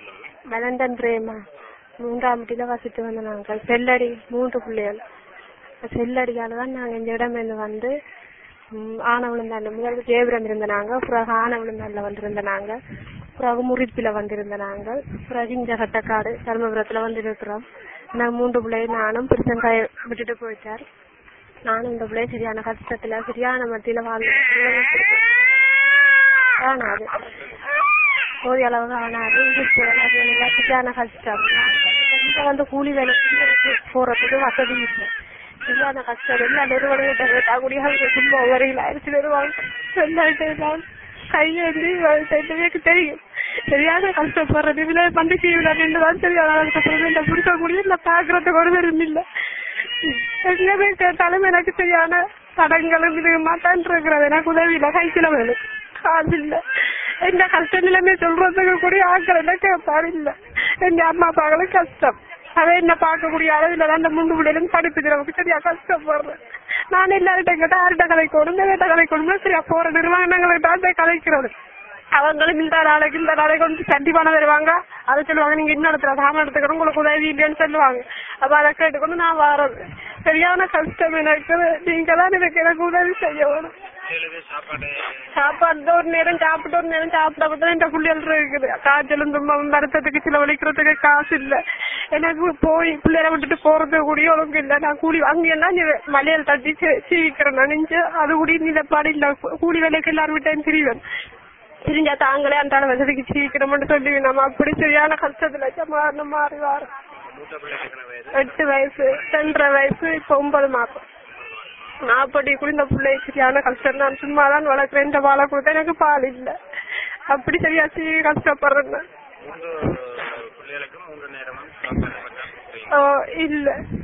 மலண்டன் பிரேமா மூன்றாம் வீட்டில வசித்து வந்த நாங்கள் செல்லடி மூன்று பிள்ளைகள் செல்லடியால தான் நாங்க இந்த இடம் இருந்து வந்து ம், ஆனவிழுந்தாண்ட முதல்ல ஜெயபுரம் இருந்த நாங்க பிறகு ஆனவிழுந்தாண்ட வந்திருந்த நாங்க பிறகு முறிப்பில வந்திருந்த நாங்கள் பிறகு இங்க கட்டக்காடு தர்மபுரத்துல வந்து இருக்கிறோம் நாங்க மூன்று பிள்ளை நானும் புருஷன்காய விட்டுட்டு போயிட்டார் நானும் இந்த பிள்ளை சரியான கஷ்டத்துல சரியான மத்தியில வாழ்ந்து காணாது போதிய அளவு காணாது இங்கிலீஷ் வேலை அது எனக்கு சரியான கஷ்டம் இங்க வந்து கூலி வேலை போறதுக்கு வசதி இல்லை சரியான கஷ்டம் எல்லா நிறுவனங்கிட்ட கேட்டா கூடிய சும்மா வரையில் அரிசி நிறுவனம் சொல்லாட்டேன் கையேந்தி எனக்கு தெரியும் சரியான கஷ்டப்படுறது இதுல வந்து கீழே நின்று தான் சரியான கஷ்டப்படுறது இந்த புடிக்க முடியும் நான் பாக்குறதுக்கு ஒரு பேரும் இல்ல எங்கவே கேட்டாலும் எனக்கு சரியான தடங்களும் இது மாட்டான் இருக்கிறது எனக்கு உதவியில கைக்கில வேணும் காசு இல்ல எங்க கஷ்ட நிலைமை சொல்றதுக்கு கூட ஆக்கள் என்ன கேட்பாரு இல்ல எங்க அம்மா அப்பாக்களும் கஷ்டம் அதை என்ன பார்க்கக்கூடிய அளவில் தான் அந்த முண்டு பிள்ளைகளும் படிப்பு நமக்கு சரியா கஷ்டப்படுறேன் நான் எல்லார்கிட்ட கேட்டா யார்கிட்ட கலைக்கணும் இந்த கிட்ட கலைக்கணும் சரியா போற நிறுவனங்கள்கிட்ட தான் கலைக்கிறது அவங்களும் இந்த நாளைக்கு இந்த நாளைக்கு வந்து சட்டி பணம் வருவாங்க அதை சொல்லுவாங்க நீங்க இன்னும் இடத்துல சாமான் எடுத்துக்கணும் உங்களுக்கு உதவி இல்லைன்னு சொல்லுவாங்க அப்ப அதை கேட்டுக்கொண்டு நான் வாரது சரியான கஷ்டம் எனக்கு நீங்க தான் எனக்கு எனக்கு உதவி செய்ய வேணும் பிள்ளைகளுக்கு சாப்பாடு சாப்பாடு ஒரு நேரம் சாப்பிட்டு ஒரு நேரம் சாப்பிடாம இந்த புள்ளிகள் இருக்குது காய்ச்சலும் துன்பம் வருத்தத்துக்கு செலவழிக்கிறதுக்கு காசு இல்ல எனக்கு போய் பிள்ளைகளை விட்டுட்டு போறது கூடிய ஒழுங்கு இல்ல நான் கூலி அங்கெல்லாம் மலையாள தட்டி சீவிக்கிறேன் நான் நெஞ்சு அது கூட நிலப்பாடு இல்ல கூலி வேலைக்கு எல்லாரும் விட்டேன் திரிவேன் திரிஞ்சா தாங்களே அன்றாட வசதிக்கு சீக்கிரம்னு சொல்லி நம்ம அப்படி சரியான கஷ்டத்துல மாறின மாறி வார மூத்த பிள்ளைக்கு எத்தனை வயசு எட்டு வயசு ரெண்டரை வயசு இப்ப ஒன்பது மாசம் அப்படி கூட இந்த பிள்ளை சரியான கஷ்டம் நான் சும்மா தான் வளர்க்குறேன் இந்த பாலை கொடுத்தா எனக்கு பால் இல்ல அப்படி சரியா சீ கஷ்டப்படுறேன் மூன்று பிள்ளைகளுக்கும் மூன்று நேரமும் சாப்பாடு மட்டும் கொடுக்குறீங்க. ஓ இல்ல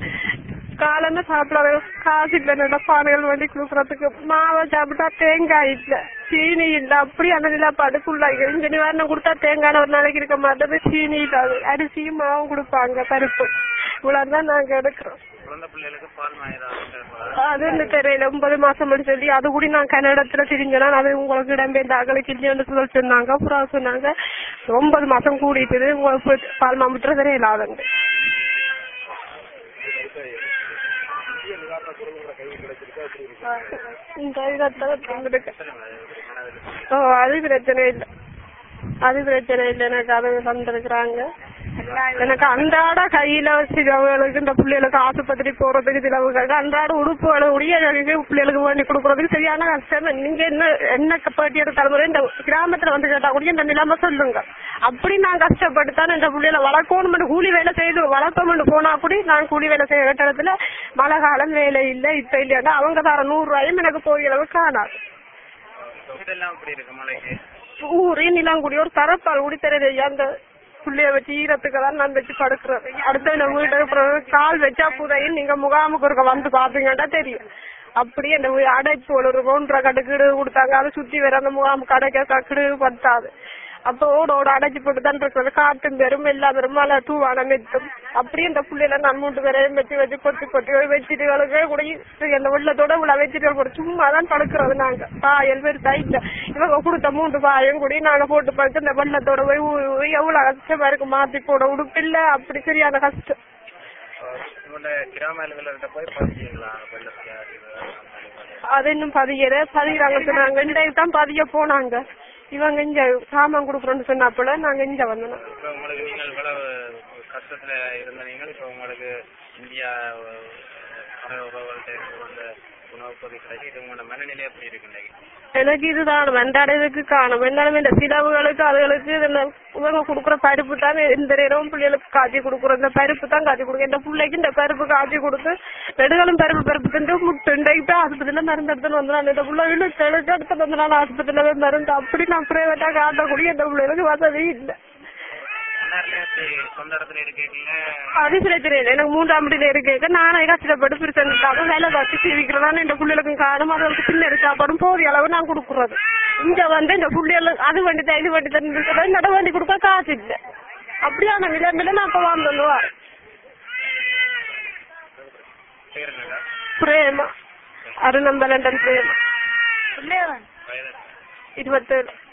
காலமே சாப்பிடாத காசு இல்ல நல்ல பானைகள் வண்டி கொடுக்கறதுக்கு மாவை சாப்பிட்டா தேங்காய் இல்ல சீனி இல்ல அப்படி அந்த நிலப்பாடு ஃபுல்லாக இந்த நிவாரணம் கொடுத்தா தேங்காய் ஒரு நாளைக்கு இருக்க மாட்டேது சீனி இல்லாது அரிசியும் மாவும் கொடுப்பாங்க பருப்பு இவ்வளவுதான் நாங்க எடுக்கிறோம் பிறந்த பிள்ளைகளுக்கு பால் மாயிரம் அது என்ன தெரியல ஒன்பது மாசம் அப்படி சொல்லி அது கூட நான் கன்னடத்துல தெரிஞ்சனா அது உங்களுக்கு இடம்பெயர்ந்த அகலுக்கு இல்லைன்னு சொல்லி சொன்னாங்க அப்புறம் சொன்னாங்க ஒன்பது மாசம் கூடிட்டு உங்களுக்கு பால் மாமுத்திர தெரியல அதுங்க இந்த இடத்துல தந்துருக்கு. ஓ அது பிரச்சனை இல்ல அது பிரச்சனை இல்ல எனக்கு அது தந்திருக்கிறாங்க எனக்கு அன்றாட கையில சிலவங்களுக்கு இந்த பிள்ளைகளுக்கு ஆஸ்பத்திரி போறதுக்கு சிலவுகளுக்கு அன்றாட உடுப்புகளை உடைய எனக்கு பிள்ளைகளுக்கு வேண்டி கொடுக்கறதுக்கு சரியான கஷ்டம் நீங்க என்ன என்ன பேட்டி எடுத்தாலும் இந்த கிராமத்துல வந்து கேட்டா கூட இந்த நிலைமை சொல்லுங்க அப்படி நான் கஷ்டப்பட்டு தான் இந்த பிள்ளைகளை வளர்க்கணும் கூலி வேலை செய்து வளர்க்கணும்னு போனா கூட நான் கூலி வேலை செய்யற இடத்துல மழை காலம் வேலை இல்ல இப்ப இல்லையா அவங்க தர நூறு ரூபாயும் எனக்கு போகிற அளவுக்கு காணாது இதெல்லாம் இப்படி இருக்கு மலைக்கு ஊரே நிலாங்குடி ஒரு தரப்பால் குடி தெரியாது அந்த புள்ளைய வச்சு ஈரத்துக்கு தான் நான் வச்சு படுக்கிறது அடுத்த நம்ம வீட்டுக்கு அப்புறம் கால் வச்சா புதையும் நீங்க முகாமுக்கு இருக்க வந்து பாப்பீங்கன்னா தெரியும் அப்படி அந்த வீ- அடைப்பு ஒரு ஒன்றரை கடுக்கிடு கொடுத்தாங்க அதை சுத்தி வேற அந்த முகாம் கடைக்க கக்குடு பத்தாது அப்ப ஓட ஓட அடைச்சு போட்டு தான் இருக்கிறது காட்டும் பெரும் எல்லா பெரும் மழை தூவானம் எத்தும் அப்படியே இந்த புள்ளையில நான் மூன்று பேரையும் வச்சு வச்சு கொட்டி கொட்டி வச்சுட்டு வளர்க்க கூட அந்த வெள்ளத்தோட இவ்வளவு வச்சுட்டு கூட சும்மா தான் படுக்கிறது நாங்க பாயல் பெருசா இல்ல இவங்க கொடுத்த மூன்று பாயம் கூட நாங்க போட்டு படுத்து இந்த வெள்ளத்தோட போய் ஊ- ஊ- எவ்வளவு கஷ்டமா இருக்கு மாத்தி போட உடுப்பு இல்ல அப்படி சரியான கஷ்டம் உங்களோட கிராம அலுவலர்கிட்ட போய் பதிஞ்சீங்களா வெள்ளத்துல அது இன்னும் பதியல பதிகிறாங்க சொன்னாங்க இன்றைக்கு தான் பதிய போனாங்க இவங்க இங்க சாமான் கொடுக்குறோம்னு சொன்னாப்புல நாங்க இங்க வந்தோம் இப்ப உங்களுக்கு நீங்கள் இவ்வளவு கஷ்டத்துல இருந்த நீங்கள் இப்ப உங்களுக்கு இந்தியா அஹ், உறவுகள்ட்ட இருந்து வந்த உணவு பொதி கிடைச்சி இது உங்களோட மனநிலை எப்படி இருக்கு இன்னைக்கு எனக்கு இதுதான் வெண்டாடுறதுக்கு காணும் எல்லாருமே இந்த சிலவுகளுக்கு அதுகளுக்கு இந்த இவங்க கொடுக்குற பருப்பு தான் இந்த நேரம் பிள்ளைகளுக்கு காய்ச்சி கொடுக்குற இந்த பருப்பு தான் காய்ச்சி கொடுக்கும் இந்த பிள்ளைக்கு இந்த பருப்பு காய்ச்சி கொடுத்து நெடுகளும் பருப்பு பருப்பு திண்டு முட்டு இன்றைக்கு ஆஸ்பத்திரியில மருந்து எடுத்துன்னு வந்தான் இந்த பிள்ளை இழுத்து எடுத்து எடுத்து வந்த நாள் ஆஸ்பத்திரியில போய் மருந்து அப்படி நான் பிரைவேட்டா காட்டக்கூடிய இந்த பிள்ளைகளுக்கு வசதி இல்லை எல்லாருமே இப்படி சொந்த இடத்துல இருக்கீங்க அது பிரச்சனை இல்லை எனக்கு மூன்றாம் வீட்டுல இருக்க நானே கஷ்டப்பட்டு பிரிச்சனுக்காக வேலை பார்த்து சீவிக்கிறதான இந்த பிள்ளைகளுக்கும் காணும் அதுக்கு பின்னாடி சாப்பாடும் போதிய அளவு நான் கொடுக்குறது இங்க வந்து இந்த பிள்ளைகள் அது வண்டி தான் இது வண்டி தான் நட வண்டி கொடுக்க காசு இல்லை அப்படியான நிலைமையில நான் இப்ப வந்துடுவா பேர் என்னடா பிரேமா அருணம்பலண்டன் பிரேமா வயது இருபத்தேழு